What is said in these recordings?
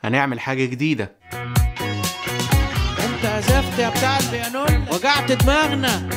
هنعمل حاجة جديدة انت عزفت يا بتاع البيانون وجعت دماغنا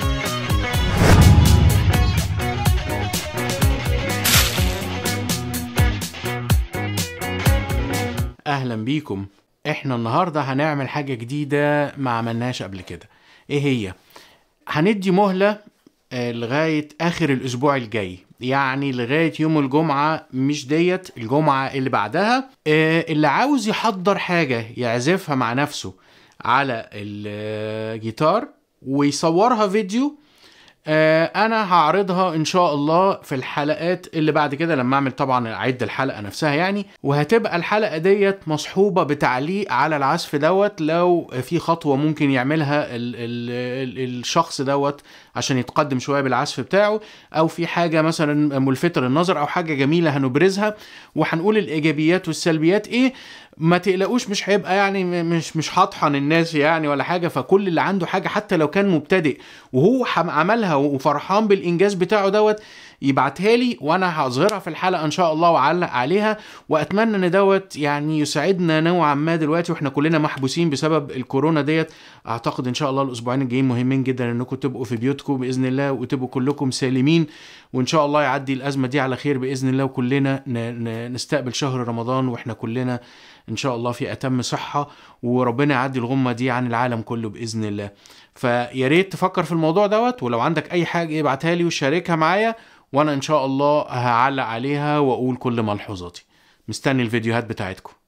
اهلا بيكم احنا النهارده هنعمل حاجه جديده ما عملناش قبل كده ايه هي هندي مهله آه، لغايه اخر الاسبوع الجاي يعني لغايه يوم الجمعه مش ديت الجمعه اللي بعدها آه، اللي عاوز يحضر حاجه يعزفها مع نفسه على الجيتار ويصورها فيديو آه، انا هعرضها ان شاء الله في الحلقات اللي بعد كده لما اعمل طبعا اعد الحلقه نفسها يعني وهتبقى الحلقه ديت مصحوبه بتعليق على العزف دوت لو في خطوه ممكن يعملها ال ال ال الشخص دوت عشان يتقدم شويه بالعزف بتاعه او في حاجه مثلا ملفته للنظر او حاجه جميله هنبرزها وهنقول الايجابيات والسلبيات ايه ما تقلقوش مش هيبقى يعني م- مش مش هطحن الناس يعني ولا حاجه فكل اللي عنده حاجه حتى لو كان مبتدئ وهو حم- عملها وفرحان بالانجاز بتاعه دوت يبعتها لي وانا هظهرها في الحلقه ان شاء الله واعلق عليها واتمنى ان دوت يعني يساعدنا نوعا ما دلوقتي واحنا كلنا محبوسين بسبب الكورونا ديت اعتقد ان شاء الله الاسبوعين الجايين مهمين جدا انكم تبقوا في بيوتكم باذن الله وتبقوا كلكم سالمين وان شاء الله يعدي الازمه دي على خير باذن الله وكلنا ن- ن- نستقبل شهر رمضان واحنا كلنا ان شاء الله في اتم صحه وربنا يعدي الغمه دي عن العالم كله باذن الله فيا ريت تفكر في الموضوع دوت ولو عندك اي حاجه ابعتها لي وشاركها معايا وانا ان شاء الله هعلق عليها واقول كل ملحوظاتي مستني الفيديوهات بتاعتكم